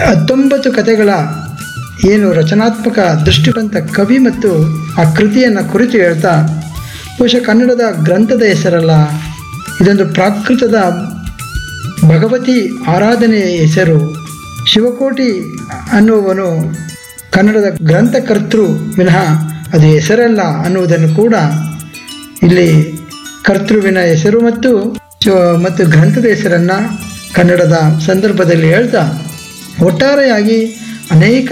ಹತ್ತೊಂಬತ್ತು ಕಥೆಗಳ ಏನು ರಚನಾತ್ಮಕ ದೃಷ್ಟಿವಂತ ಕವಿ ಮತ್ತು ಆ ಕೃತಿಯನ್ನು ಕುರಿತು ಹೇಳ್ತಾ ಬಹುಶಃ ಕನ್ನಡದ ಗ್ರಂಥದ ಹೆಸರಲ್ಲ ಇದೊಂದು ಪ್ರಾಕೃತದ ಭಗವತಿ ಆರಾಧನೆಯ ಹೆಸರು ಶಿವಕೋಟಿ ಅನ್ನುವನು ಕನ್ನಡದ ಗ್ರಂಥಕರ್ತೃ ವಿನಃ ಅದು ಹೆಸರಲ್ಲ ಅನ್ನುವುದನ್ನು ಕೂಡ ಇಲ್ಲಿ ಕರ್ತೃವಿನ ಹೆಸರು ಮತ್ತು ಶಿವ- ಮತ್ತು ಗ್ರಂಥದ ಹೆಸರನ್ನು ಕನ್ನಡದ ಸಂದರ್ಭದಲ್ಲಿ ಹೇಳ್ತಾ ಒಟ್ಟಾರೆಯಾಗಿ ಅನೇಕ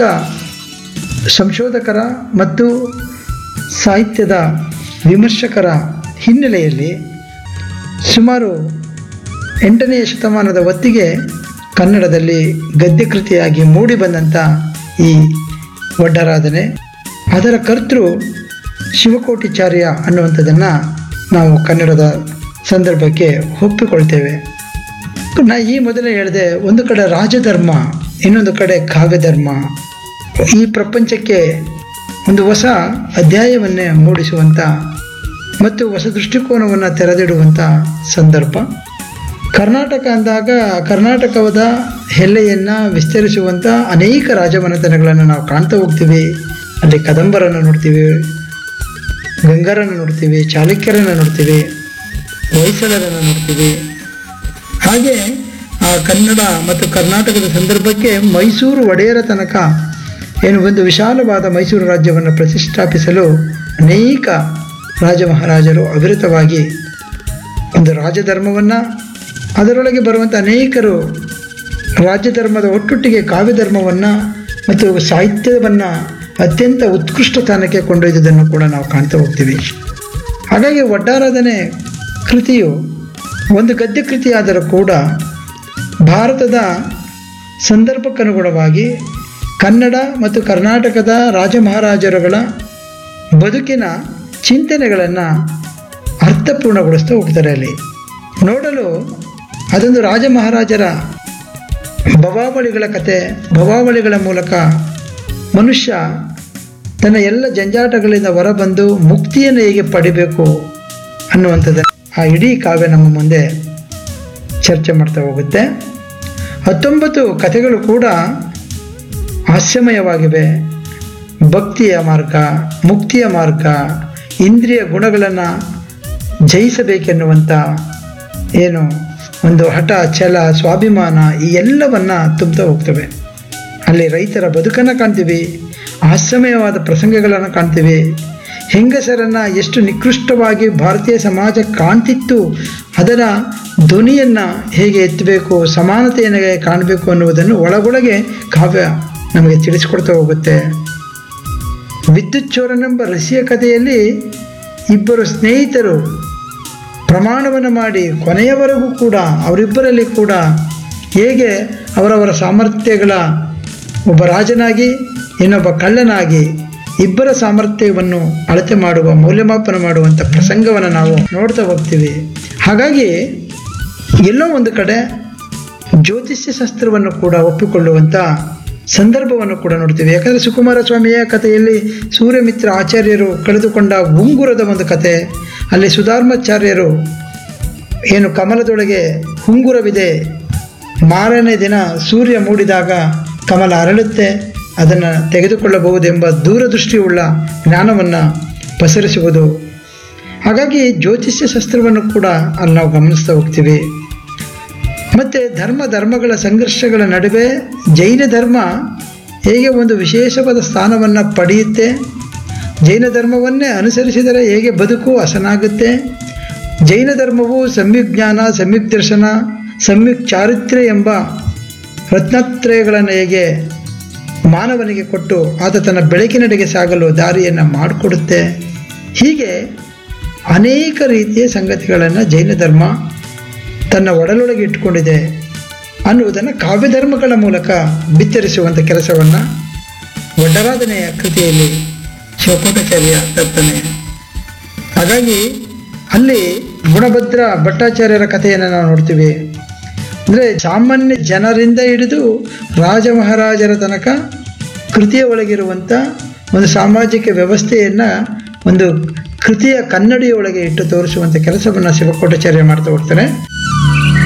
ಸಂಶೋಧಕರ ಮತ್ತು ಸಾಹಿತ್ಯದ ವಿಮರ್ಶಕರ ಹಿನ್ನೆಲೆಯಲ್ಲಿ ಸುಮಾರು ಎಂಟನೆಯ ಶತಮಾನದ ಹೊತ್ತಿಗೆ ಕನ್ನಡದಲ್ಲಿ ಗದ್ಯ ಕೃತಿಯಾಗಿ ಮೂಡಿಬಂದಂಥ ಈ ಒಡ್ಡರಾಧನೆ ಅದರ ಕರ್ತೃ ಶಿವಕೋಟಿಚಾರ್ಯ ಅನ್ನುವಂಥದ್ದನ್ನು ನಾವು ಕನ್ನಡದ ಸಂದರ್ಭಕ್ಕೆ ಒಪ್ಪಿಕೊಳ್ತೇವೆ ನಾ ಈ ಮೊದಲೇ ಹೇಳಿದೆ ಒಂದು ಕಡೆ ರಾಜಧರ್ಮ ಇನ್ನೊಂದು ಕಡೆ ಕಾವ್ಯಧರ್ಮ ಈ ಪ್ರಪಂಚಕ್ಕೆ ಒಂದು ಹೊಸ ಅಧ್ಯಾಯವನ್ನೇ ಮೂಡಿಸುವಂಥ ಮತ್ತು ಹೊಸ ದೃಷ್ಟಿಕೋನವನ್ನು ತೆರೆದಿಡುವಂಥ ಸಂದರ್ಭ ಕರ್ನಾಟಕ ಅಂದಾಗ ಕರ್ನಾಟಕದ ಎಲ್ಲೆಯನ್ನು ವಿಸ್ತರಿಸುವಂಥ ಅನೇಕ ರಾಜಮನೆತನಗಳನ್ನು ನಾವು ಕಾಣ್ತಾ ಹೋಗ್ತೀವಿ ಅಲ್ಲಿ ಕದಂಬರನ್ನು ನೋಡ್ತೀವಿ ಗಂಗರನ್ನು ನೋಡ್ತೀವಿ ಚಾಲುಕ್ಯರನ್ನು ನೋಡ್ತೀವಿ ಹೊಯ್ಸಳರನ್ನು ನೋಡ್ತೀವಿ ಹಾಗೆ ಆ ಕನ್ನಡ ಮತ್ತು ಕರ್ನಾಟಕದ ಸಂದರ್ಭಕ್ಕೆ ಮೈಸೂರು ಒಡೆಯರ ತನಕ ಏನು ಒಂದು ವಿಶಾಲವಾದ ಮೈಸೂರು ರಾಜ್ಯವನ್ನು ಪ್ರತಿಷ್ಠಾಪಿಸಲು ಅನೇಕ ರಾಜ ಮಹಾರಾಜರು ಅವಿರತವಾಗಿ ಒಂದು ರಾಜಧರ್ಮವನ್ನು ಅದರೊಳಗೆ ಬರುವಂಥ ಅನೇಕರು ರಾಜ್ಯಧರ್ಮದ ಒಟ್ಟೊಟ್ಟಿಗೆ ಕಾವ್ಯಧರ್ಮವನ್ನು ಮತ್ತು ಸಾಹಿತ್ಯವನ್ನು ಅತ್ಯಂತ ಉತ್ಕೃಷ್ಟ ಸ್ಥಾನಕ್ಕೆ ಕೊಂಡೊಯ್ದುದನ್ನು ಕೂಡ ನಾವು ಕಾಣ್ತಾ ಹೋಗ್ತೀವಿ ಹಾಗಾಗಿ ಒಡ್ಡಾರಾಧನೆ ಕೃತಿಯು ಒಂದು ಗದ್ಯ ಕೃತಿಯಾದರೂ ಕೂಡ ಭಾರತದ ಸಂದರ್ಭಕ್ಕನುಗುಣವಾಗಿ ಕನ್ನಡ ಮತ್ತು ಕರ್ನಾಟಕದ ರಾಜ ಮಹಾರಾಜರುಗಳ ಬದುಕಿನ ಚಿಂತನೆಗಳನ್ನು ಅರ್ಥಪೂರ್ಣಗೊಳಿಸ್ತಾ ಹೋಗ್ತಾರೆ ಅಲ್ಲಿ ನೋಡಲು ಅದೊಂದು ರಾಜ ಮಹಾರಾಜರ ಭವಾವಳಿಗಳ ಕತೆ ಭವಾವಳಿಗಳ ಮೂಲಕ ಮನುಷ್ಯ ತನ್ನ ಎಲ್ಲ ಜಂಜಾಟಗಳಿಂದ ಹೊರಬಂದು ಮುಕ್ತಿಯನ್ನು ಹೇಗೆ ಪಡಿಬೇಕು ಅನ್ನುವಂಥದ್ದು ಆ ಇಡೀ ಕಾವ್ಯ ನಮ್ಮ ಮುಂದೆ ಚರ್ಚೆ ಮಾಡ್ತಾ ಹೋಗುತ್ತೆ ಹತ್ತೊಂಬತ್ತು ಕಥೆಗಳು ಕೂಡ ಹಾಸ್ಯಮಯವಾಗಿವೆ ಭಕ್ತಿಯ ಮಾರ್ಗ ಮುಕ್ತಿಯ ಮಾರ್ಗ ಇಂದ್ರಿಯ ಗುಣಗಳನ್ನು ಜಯಿಸಬೇಕೆನ್ನುವಂಥ ಏನು ಒಂದು ಹಠ ಛಲ ಸ್ವಾಭಿಮಾನ ಈ ಎಲ್ಲವನ್ನು ತುಂಬ್ತಾ ಹೋಗ್ತವೆ ಅಲ್ಲಿ ರೈತರ ಬದುಕನ್ನು ಕಾಣ್ತೀವಿ ಹಾಸ್ಯಮಯವಾದ ಪ್ರಸಂಗಗಳನ್ನು ಕಾಣ್ತೀವಿ ಹೆಂಗಸರನ್ನು ಎಷ್ಟು ನಿಕೃಷ್ಟವಾಗಿ ಭಾರತೀಯ ಸಮಾಜ ಕಾಣ್ತಿತ್ತು ಅದರ ಧ್ವನಿಯನ್ನು ಹೇಗೆ ಎತ್ತಬೇಕು ಸಮಾನತೆಯನ್ನು ಹೇಗೆ ಕಾಣಬೇಕು ಅನ್ನುವುದನ್ನು ಒಳಗೊಳಗೆ ಕಾವ್ಯ ನಮಗೆ ತಿಳಿಸ್ಕೊಡ್ತಾ ಹೋಗುತ್ತೆ ವಿದ್ಯುತ್ ಚೋರನೆಂಬ ರಸಿಯ ಕಥೆಯಲ್ಲಿ ಇಬ್ಬರು ಸ್ನೇಹಿತರು ಪ್ರಮಾಣವನ್ನು ಮಾಡಿ ಕೊನೆಯವರೆಗೂ ಕೂಡ ಅವರಿಬ್ಬರಲ್ಲಿ ಕೂಡ ಹೇಗೆ ಅವರವರ ಸಾಮರ್ಥ್ಯಗಳ ಒಬ್ಬ ರಾಜನಾಗಿ ಇನ್ನೊಬ್ಬ ಕಳ್ಳನಾಗಿ ಇಬ್ಬರ ಸಾಮರ್ಥ್ಯವನ್ನು ಅಳತೆ ಮಾಡುವ ಮೌಲ್ಯಮಾಪನ ಮಾಡುವಂಥ ಪ್ರಸಂಗವನ್ನು ನಾವು ನೋಡ್ತಾ ಹೋಗ್ತೀವಿ ಹಾಗಾಗಿ ಎಲ್ಲೋ ಒಂದು ಕಡೆ ಜ್ಯೋತಿಷ್ಯ ಶಾಸ್ತ್ರವನ್ನು ಕೂಡ ಒಪ್ಪಿಕೊಳ್ಳುವಂಥ ಸಂದರ್ಭವನ್ನು ಕೂಡ ನೋಡ್ತೀವಿ ಯಾಕಂದರೆ ಸುಕುಮಾರ ಸ್ವಾಮಿಯ ಕಥೆಯಲ್ಲಿ ಸೂರ್ಯಮಿತ್ರ ಆಚಾರ್ಯರು ಕಳೆದುಕೊಂಡ ಉಂಗುರದ ಒಂದು ಕತೆ ಅಲ್ಲಿ ಸುಧಾರ್ಮಾಚಾರ್ಯರು ಏನು ಕಮಲದೊಳಗೆ ಉಂಗುರವಿದೆ ಮಾರನೇ ದಿನ ಸೂರ್ಯ ಮೂಡಿದಾಗ ಕಮಲ ಅರಳುತ್ತೆ ಅದನ್ನು ತೆಗೆದುಕೊಳ್ಳಬಹುದೆಂಬ ದೂರದೃಷ್ಟಿಯುಳ್ಳ ಜ್ಞಾನವನ್ನು ಪಸರಿಸುವುದು ಹಾಗಾಗಿ ಜ್ಯೋತಿಷ್ಯ ಶಾಸ್ತ್ರವನ್ನು ಕೂಡ ಅಲ್ಲಿ ನಾವು ಗಮನಿಸ್ತಾ ಹೋಗ್ತೀವಿ ಮತ್ತು ಧರ್ಮ ಧರ್ಮಗಳ ಸಂಘರ್ಷಗಳ ನಡುವೆ ಜೈನ ಧರ್ಮ ಹೇಗೆ ಒಂದು ವಿಶೇಷವಾದ ಸ್ಥಾನವನ್ನು ಪಡೆಯುತ್ತೆ ಜೈನ ಧರ್ಮವನ್ನೇ ಅನುಸರಿಸಿದರೆ ಹೇಗೆ ಬದುಕು ಹಸನಾಗುತ್ತೆ ಜೈನ ಧರ್ಮವು ಸಮ್ಯಕ್ ಜ್ಞಾನ ಸಮ್ಯಕ್ ದರ್ಶನ ಸಮ್ಯಕ್ ಚಾರಿತ್ರ್ಯ ಎಂಬ ರತ್ನತ್ರಯಗಳನ್ನು ಹೇಗೆ ಮಾನವನಿಗೆ ಕೊಟ್ಟು ಆತ ತನ್ನ ಬೆಳಕಿನೆಡೆಗೆ ಸಾಗಲು ದಾರಿಯನ್ನು ಮಾಡಿಕೊಡುತ್ತೆ ಹೀಗೆ ಅನೇಕ ರೀತಿಯ ಸಂಗತಿಗಳನ್ನು ಜೈನ ಧರ್ಮ ತನ್ನ ಒಡಲೊಳಗೆ ಇಟ್ಕೊಂಡಿದೆ ಅನ್ನುವುದನ್ನು ಕಾವ್ಯಧರ್ಮಗಳ ಮೂಲಕ ಬಿತ್ತರಿಸುವಂಥ ಕೆಲಸವನ್ನು ಒಡ್ಡರಾಧನೆಯ ಕೃತಿಯಲ್ಲಿ ಶಿವಕೋಟಾಚಾರ್ಯ ತರ್ತಾನೆ ಹಾಗಾಗಿ ಅಲ್ಲಿ ಗುಣಭದ್ರ ಭಟ್ಟಾಚಾರ್ಯರ ಕಥೆಯನ್ನು ನಾವು ನೋಡ್ತೀವಿ ಅಂದರೆ ಸಾಮಾನ್ಯ ಜನರಿಂದ ಹಿಡಿದು ರಾಜ ಮಹಾರಾಜರ ತನಕ ಕೃತಿಯ ಒಳಗಿರುವಂಥ ಒಂದು ಸಾಮಾಜಿಕ ವ್ಯವಸ್ಥೆಯನ್ನು ಒಂದು ಕೃತಿಯ ಕನ್ನಡಿಯೊಳಗೆ ಇಟ್ಟು ತೋರಿಸುವಂಥ ಕೆಲಸವನ್ನು ಶಿವಕೋಟಾಚಾರ್ಯ ಮಾಡ್ತಾ ಹೋಗ್ತಾರೆ